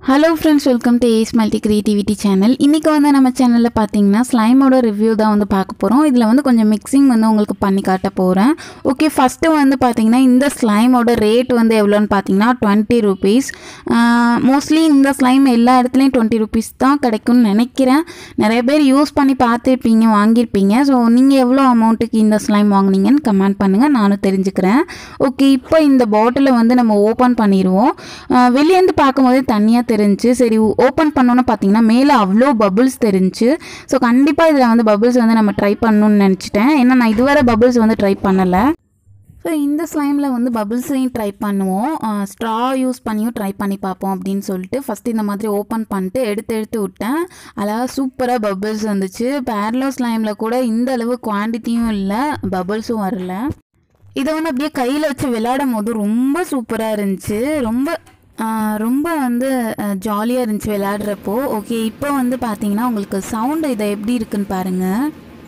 hello friends welcome to ace multi creativity channel இன்றைக்கி வந்து நம்ம சேனலில் பார்த்தீங்கன்னா ஸ்லைமோட ரிவ்யூ தான் வந்து பார்க்க போகிறோம் இதில் வந்து கொஞ்சம் மிக்சிங் வந்து உங்களுக்கு பண்ணி காட்ட போகிறேன் ஓகே ஃபஸ்ட்டு வந்து பார்த்தீங்கன்னா இந்த ஸ்லைமோட ரேட் வந்து எவ்வளோன்னு பார்த்தீங்கன்னா டுவெண்ட்டி ருபீஸ் மோஸ்ட்லி இந்த ஸ்லைம் எல்லா இடத்துலையும் டுவெண்ட்டி ருபீஸ் தான் கிடைக்கும்னு நினைக்கிறேன் நிறைய பேர் யூஸ் பண்ணி பார்த்துருப்பீங்க வாங்கியிருப்பீங்க ஸோ நீங்கள் எவ்வளோ அமௌண்ட்டுக்கு இந்த ஸ்லைம் வாங்குனீங்கன்னு கமெண்ட் பண்ணுங்கள் நானும் தெரிஞ்சுக்கிறேன் ஓகே இப்போ இந்த பாட்டிலை வந்து நம்ம ஓப்பன் பண்ணிடுவோம் வெளியேருந்து பார்க்கும்போது தனியாக தெரிஞ்சு சரி ஓப்பன் பண்ணோன்னு பார்த்தீங்கன்னா மேலே அவ்வளோ பபுள்ஸ் தெரிஞ்சு ஸோ கண்டிப்பாக இதில் வந்து பபுள்ஸ் வந்து நம்ம ட்ரை பண்ணணும்னு நினச்சிட்டேன் ஏன்னா நான் இதுவரை பபுள்ஸ் வந்து ட்ரை பண்ணலை ஸோ இந்த ஸ்லைமில் வந்து பபுள்ஸையும் ட்ரை பண்ணுவோம் ஸ்ட்ரா யூஸ் பண்ணியும் ட்ரை பண்ணி பார்ப்போம் அப்படின்னு சொல்லிட்டு ஃபஸ்ட்டு இந்த மாதிரி ஓப்பன் பண்ணிட்டு எடுத்து எடுத்து விட்டேன் அழகாக சூப்பராக பபுள்ஸ் வந்துச்சு பேரலோ ஸ்லைமில் கூட இந்த அளவு குவான்டிட்டியும் இல்லை பபுள்ஸும் வரல இதை வந்து அப்படியே கையில் வச்சு விளையாடும் போது ரொம்ப சூப்பராக இருந்துச்சு ரொம்ப ஆஹ் ரொம்ப வந்து ஜாலியாக இருந்துச்சு விளையாடுறப்போ ஓகே இப்போ வந்து பார்த்தீங்கன்னா உங்களுக்கு சவுண்டு இதை எப்படி இருக்குன்னு பாருங்கள்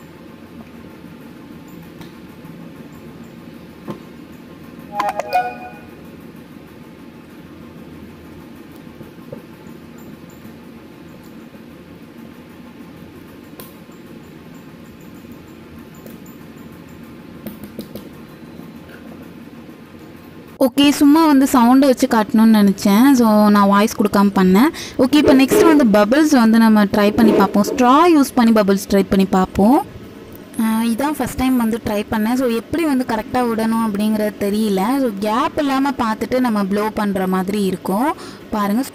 ஓகே சும்மா வந்து சவுண்டை வச்சு காட்டணும்னு நினச்சேன் ஸோ நான் வாய்ஸ் கொடுக்காம பண்ணேன் ஓகே இப்போ நெக்ஸ்ட் வந்து பபிள்ஸ் வந்து நம்ம ட்ரை பண்ணி பார்ப்போம் ஸ்ட்ரா யூஸ் பண்ணி பபிள்ஸ் ட்ரை பண்ணி பார்ப்போம் ஆஹ் இதான் ஃபஸ்ட் டைம் வந்து ட்ரை பண்ணேன் ஸோ எப்படி வந்து கரெக்டாக விடணும் அப்படிங்கிறது தெரியல ஸோ கேப் இல்லாமல் பார்த்துட்டு நம்ம ப்ளோ பண்ணுற மாதிரி இருக்கும் பாருங்கள்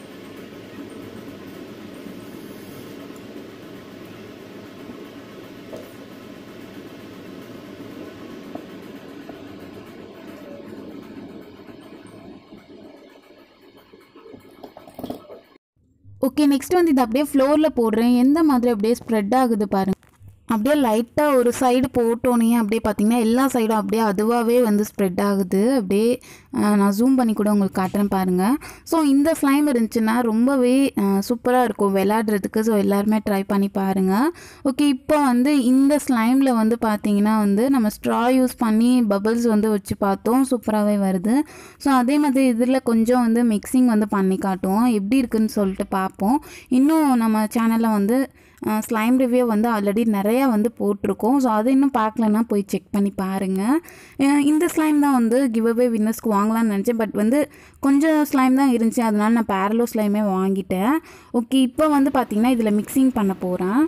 ஓகே நெக்ஸ்ட் வந்து இது அப்படியே ஃப்ளோரில் போடுறேன் எந்த மாதிரி அப்படியே ஸ்ப்ரெட் ஆகுது பாருங்க அப்படியே லைட்டாக ஒரு சைடு போட்டோன்னே அப்படியே பார்த்தீங்கன்னா எல்லா சைடும் அப்படியே அதுவாகவே வந்து ஸ்ப்ரெட் ஆகுது அப்படியே அஹ், நான் ஜூம் பண்ணி கூட உங்களுக்கு காட்டுறேன் பாருங்கள் ஸோ இந்த ஸ்லைம் இருந்துச்சுன்னா ரொம்பவே சூப்பராக இருக்கும் விளையாடுறதுக்கு ஸோ எல்லாருமே ட்ரை பண்ணி பாருங்கள் ஓகே இப்போ வந்து இந்த ஸ்லைமில் வந்து பார்த்தீங்கன்னா வந்து நம்ம ஸ்ட்ரா யூஸ் பண்ணி பபிள்ஸ் வந்து வச்சு பார்த்தோம் சூப்பராகவே வருது ஸோ அதே மாதிரி இதில் கொஞ்சம் வந்து மிக்சிங் வந்து பண்ணி காட்டுவோம் எப்படி இருக்குன்னு சொல்லிட்டு பார்ப்போம் இன்னும் நம்ம சேனலில் வந்து ஸ்லைம் ரிவ்யூ வந்து ஆல்ரெடி நிறையா வந்து போட்டிருக்கோம் ஸோ அதை இன்னும் பார்க்கலன்னா போய் செக் பண்ணி பாருங்கள் இந்த ஸ்லைம் தான் வந்து கிவ் அவே வின்னர்ஸ்க்கு வாங்கலாம்னு நினச்சேன் பட் வந்து கொஞ்சம் ஸ்லைம் தான் இருந்துச்சு அதனால நான் பேரலோ ஸ்லைமே வாங்கிட்டேன் ஓகே இப்போ வந்து பார்த்திங்கன்னா இதில் மிக்சிங் பண்ண போகிறேன்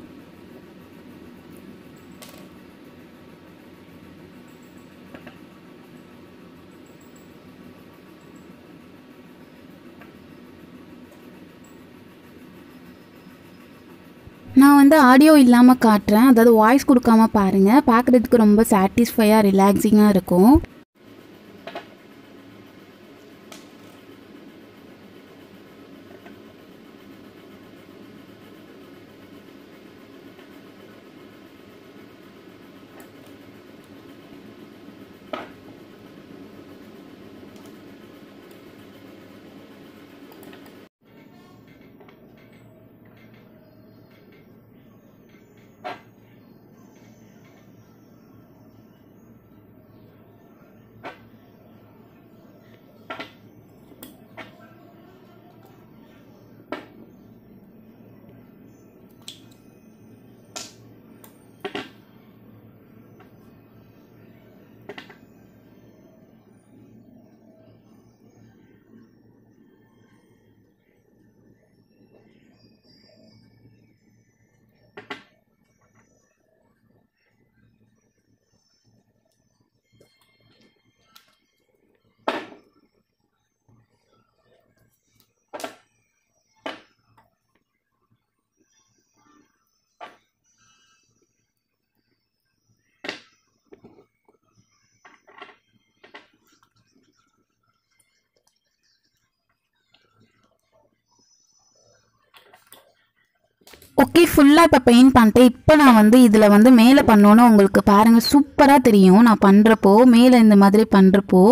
நான் வந்து ஆடியோ இல்லாமல் காட்டுறேன் அதாவது வாய்ஸ் கொடுக்காம பாருங்கள் பார்க்குறதுக்கு ரொம்ப சாட்டிஸ்ஃபையாக ரிலாக்ஸிங்காக இருக்கும் ஓகே ஃபுல்லாக இப்போ பெயிண்ட் பண்ணிட்டேன் இப்போ நான் வந்து இதில் வந்து மேலே பண்ணோன்னு உங்களுக்கு பாருங்கள் சூப்பராக தெரியும் நான் பண்ணுறப்போ மேலே இந்த மாதிரி பண்ணுறப்போ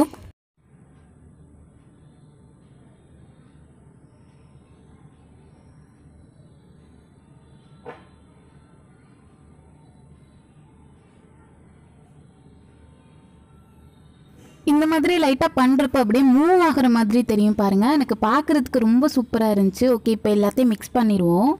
இந்த மாதிரி லைட்டாக பண்ணுறப்ப அப்படியே மூவ் ஆகிற மாதிரி தெரியும் பாருங்கள் எனக்கு பார்க்குறதுக்கு ரொம்ப சூப்பராக இருந்துச்சு ஓகே இப்போ எல்லாத்தையும் மிக்ஸ் பண்ணிடுவோம்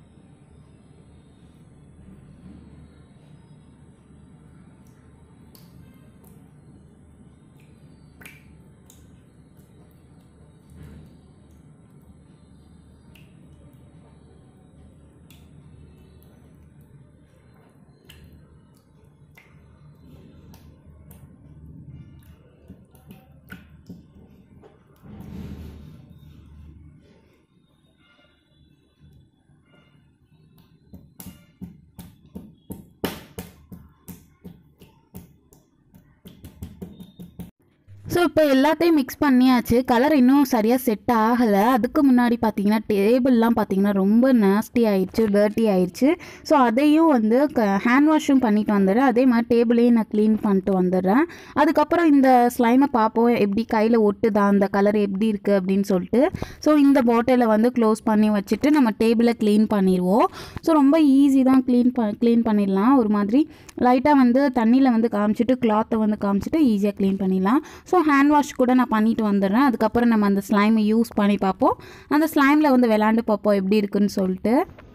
ஸோ இப்போ எல்லாத்தையும் மிக்ஸ் பண்ணியாச்சு கலர் இன்னும் சரியாக செட் ஆகலை அதுக்கு முன்னாடி பார்த்தீங்கன்னா டேபிள்லாம் பார்த்தீங்கன்னா ரொம்ப நாஸ்டி ஆயிடுச்சு டர்ட்டி ஆயிடுச்சு ஸோ அதையும் வந்து க ஹேண்ட் வாஷும் பண்ணிட்டு வந்துடுறேன் அதே மாதிரி டேபிளையும் நான் க்ளீன் பண்ணிட்டு வந்துடுறேன் அதுக்கப்புறம் இந்த ஸ்லைமை பார்ப்போம் எப்படி கையில் ஒட்டுதா அந்த கலர் எப்படி இருக்குது அப்படின்னு சொல்லிட்டு ஸோ இந்த பாட்டிலை வந்து க்ளோஸ் பண்ணி வச்சுட்டு நம்ம டேபிளை க்ளீன் பண்ணிடுவோம் ஸோ ரொம்ப ஈஸி தான் க்ளீன் ப க்ளீன் பண்ணிடலாம் ஒரு மாதிரி லைட்டாக வந்து தண்ணியில் வந்து காமிச்சிட்டு கிளாத்தை வந்து காமிச்சிட்டு ஈஸியாக க்ளீன் பண்ணிடலாம் ஸோ ஹேண்ட் வாஷ் கூட நான் பண்ணிட்டு வந்துடுறேன் அதுக்கப்புறம் நம்ம அந்த ஸ்லைமை யூஸ் பண்ணி பார்ப்போம் அந்த ஸ்லைமில் வந்து விளாண்டு பார்ப்போம் எப்படி இருக்குன்னு சொல்லிட்டு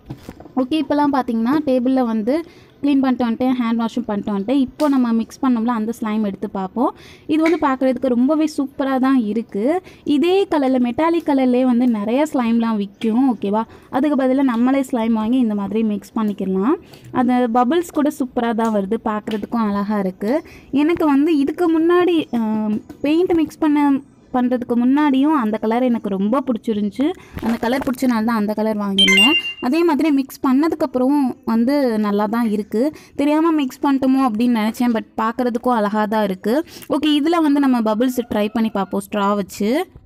ஓகே இப்போலாம் பார்த்தீங்கன்னா டேபிளில் வந்து க்ளீன் பண்ணிட்டு வந்துட்டேன் ஹேண்ட் வாஷும் பண்ணிட்டு வந்துட்டேன் இப்போ நம்ம மிக்ஸ் பண்ணோம்ல அந்த ஸ்லைம் எடுத்து பார்ப்போம் இது வந்து பார்க்குறதுக்கு ரொம்பவே சூப்பராக தான் இருக்குது இதே கலரில் மெட்டாலிக் கலர்லேயே வந்து நிறைய ஸ்லைம்லாம் விற்கும் ஓகேவா அதுக்கு பதிலாக நம்மளே ஸ்லைம் வாங்கி இந்த மாதிரி மிக்ஸ் பண்ணிக்கலாம் அந்த பபிள்ஸ் கூட சூப்பராக தான் வருது பார்க்குறதுக்கும் அழகாக இருக்குது எனக்கு வந்து இதுக்கு முன்னாடி பெயிண்ட் மிக்ஸ் பண்ண பண்ணுறதுக்கு முன்னாடியும் அந்த கலர் எனக்கு ரொம்ப பிடிச்சிருந்துச்சி அந்த கலர் பிடிச்சனால தான் அந்த கலர் வாங்கியிருந்தேன் அதே மாதிரி மிக்ஸ் பண்ணதுக்கப்புறம் வந்து நல்லா தான் இருக்குது தெரியாமல் மிக்ஸ் பண்ணிட்டோமோ அப்படின்னு நினச்சேன் பட் பார்க்குறதுக்கும் அழகாக தான் இருக்குது ஓகே இதில் வந்து நம்ம பபிள்ஸ் ட்ரை பண்ணி பார்ப்போம் ஸ்ட்ரா வச்சு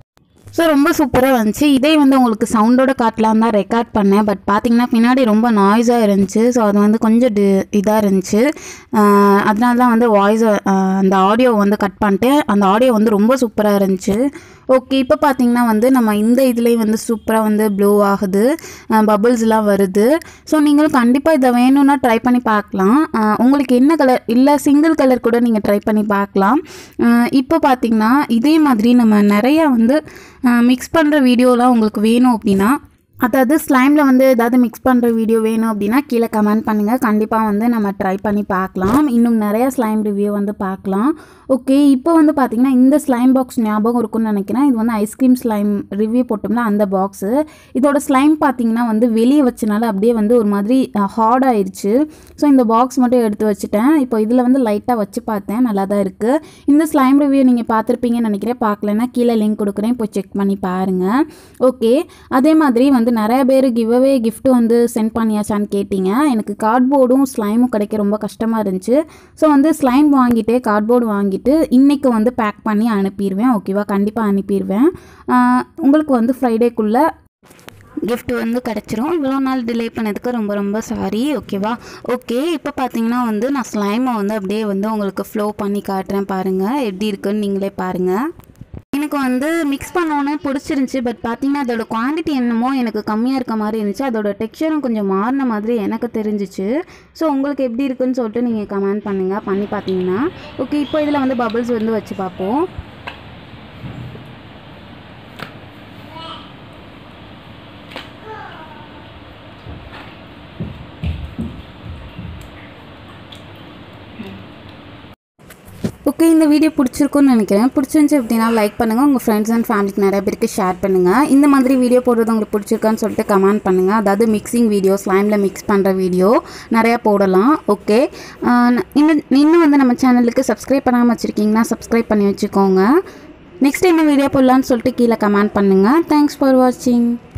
ஸோ ரொம்ப சூப்பராக வந்துச்சு இதே வந்து உங்களுக்கு சவுண்டோட காட்டலாம் தான் ரெக்கார்ட் பண்ணேன் பட் பார்த்தீங்கன்னா பின்னாடி ரொம்ப நாய்ஸாக இருந்துச்சு ஸோ அது வந்து கொஞ்சம் டி இதாக இருந்துச்சு ஆஹ் அதனால தான் வந்து வாய்ஸை அந்த ஆடியோ வந்து கட் பண்ணிட்டு அந்த ஆடியோ வந்து ரொம்ப சூப்பராக இருந்துச்சு ஓகே இப்போ பார்த்தீங்கன்னா வந்து நம்ம இந்த இதுலேயும் வந்து சூப்பராக வந்து ப்ளோ ஆகுது பபிள்ஸ்லாம் வருது ஸோ நீங்களும் கண்டிப்பாக இதை வேணும்னா ட்ரை பண்ணி பார்க்கலாம் ஆஹ் உங்களுக்கு என்ன கலர் இல்லை சிங்கிள் கலர் கூட நீங்கள் ட்ரை பண்ணி பார்க்கலாம் ஆஹ் இப்போ பார்த்தீங்கன்னா இதே மாதிரி நம்ம நிறைய வந்து மிக்ஸ் பண்ணுற வீடியோலாம் உங்களுக்கு வேணும் அப்படின்னா அதாவது ஸ்லைமில் வந்து ஏதாவது மிக்ஸ் பண்ணுற வீடியோ வேணும் அப்படின்னா கீழே கமெண்ட் பண்ணுங்கள் கண்டிப்பாக வந்து நம்ம ட்ரை பண்ணி பார்க்கலாம் இன்னும் நிறைய ஸ்லைம் ரிவ்யூ வந்து பார்க்கலாம் ஓகே இப்போ வந்து பார்த்தீங்கன்னா இந்த ஸ்லைம் பாக்ஸ் ஞாபகம் இருக்கும்னு நினைக்கிறேன் இது வந்து ஐஸ்கிரீம் ஸ்லைம் ரிவ்யூ போட்டோம்ல அந்த பாக்ஸு இதோட ஸ்லைம் பார்த்தீங்கன்னா வந்து வெளியே வச்சனால அப்படியே வந்து ஒரு மாதிரி ஹார்ட் ஆயிடுச்சு ஸோ இந்த பாக்ஸ் மட்டும் எடுத்து வச்சுட்டேன் இப்போ இதில் வந்து லைட்டாக வச்சு பார்த்தேன் நல்லா தான் இருக்குது இந்த ஸ்லைம் ரிவ்யூ நீங்கள் பார்த்துருப்பீங்கன்னு நினைக்கிறேன் பார்க்கலன்னா கீழே லிங்க் கொடுக்குறேன் போய் செக் பண்ணி பாருங்கள் ஓகே அதே மாதிரி வந்து நிறைய பேர் கிவ்அவே gift வந்து சென்ட் பண்ணியாச்சான்னு கேட்டிங்க எனக்கு கார்ட்போர்டும் ஸ்லைமும் கிடைக்க ரொம்ப கஷ்டமாக இருந்துச்சு ஸோ வந்து ஸ்லைம் வாங்கிட்டு கார்ட்போர்டு வாங்கிட்டு இன்றைக்கி வந்து பேக் பண்ணி அனுப்பிடுவேன் ஓகேவா கண்டிப்பாக அனுப்பிடுவேன் ஆஹ் உங்களுக்கு வந்து ஃப்ரைடேக்குள்ளே gift வந்து கிடச்சிரும் இவ்வளோ நாள் டிலே பண்ணதுக்கு ரொம்ப ரொம்ப சாரி ஓகேவா ஓகே இப்போ பார்த்தீங்கன்னா வந்து நான் ஸ்லைமை வந்து அப்படியே வந்து உங்களுக்கு ஃப்ளோ பண்ணி காட்டுறேன் பாருங்கள் எப்படி இருக்குன்னு நீங்களே பாருங்கள் எனக்கு வந்து மிக்ஸ் பண்ணோன்னே பிடிச்சிருந்துச்சி பட் பார்த்தீங்கன்னா அதோட குவான்டிட்டி என்னமோ எனக்கு கம்மியாக இருக்க மாதிரி இருந்துச்சு அதோட டெக்ஸ்சரும் கொஞ்சம் மாறின மாதிரி எனக்கு தெரிஞ்சிச்சு ஸோ உங்களுக்கு எப்படி இருக்குன்னு சொல்லிட்டு நீங்கள் கமெண்ட் பண்ணுங்கள் பண்ணி பார்த்தீங்கன்னா ஓகே இப்போ இதில் வந்து பபிள்ஸ் வந்து வச்சு பார்ப்போம் ஓகே இந்த வீடியோ பிடிச்சிருக்கும்னு நினைக்கிறேன் பிடிச்சிருந்துச்சி அப்படின்னா லைக் பண்ணுங்கள் உங்கள் ஃப்ரெண்ட்ஸ் அண்ட் ஃபேமிலிக்கு நிறைய பேருக்கு ஷேர் பண்ணுங்கள் இந்த மாதிரி வீடியோ போடுறது உங்களுக்கு பிடிச்சிருக்கான்னு சொல்லிட்டு கமெண்ட் பண்ணுங்கள் அதாவது மிக்சிங் வீடியோ ஸ்லைமில் மிக்ஸ் பண்ணுற வீடியோ நிறையா போடலாம் ஓகே இன்னும் இன்னும் வந்து நம்ம சேனலுக்கு சப்ஸ்கிரைப் பண்ணாமல் வச்சுருக்கீங்கன்னா சப்ஸ்கிரைப் பண்ணி வச்சுக்கோங்க நெக்ஸ்ட் என்ன வீடியோ போடலான்னு சொல்லிட்டு கீழே கமெண்ட் பண்ணுங்கள் தேங்க்ஸ் ஃபார் வாட்சிங்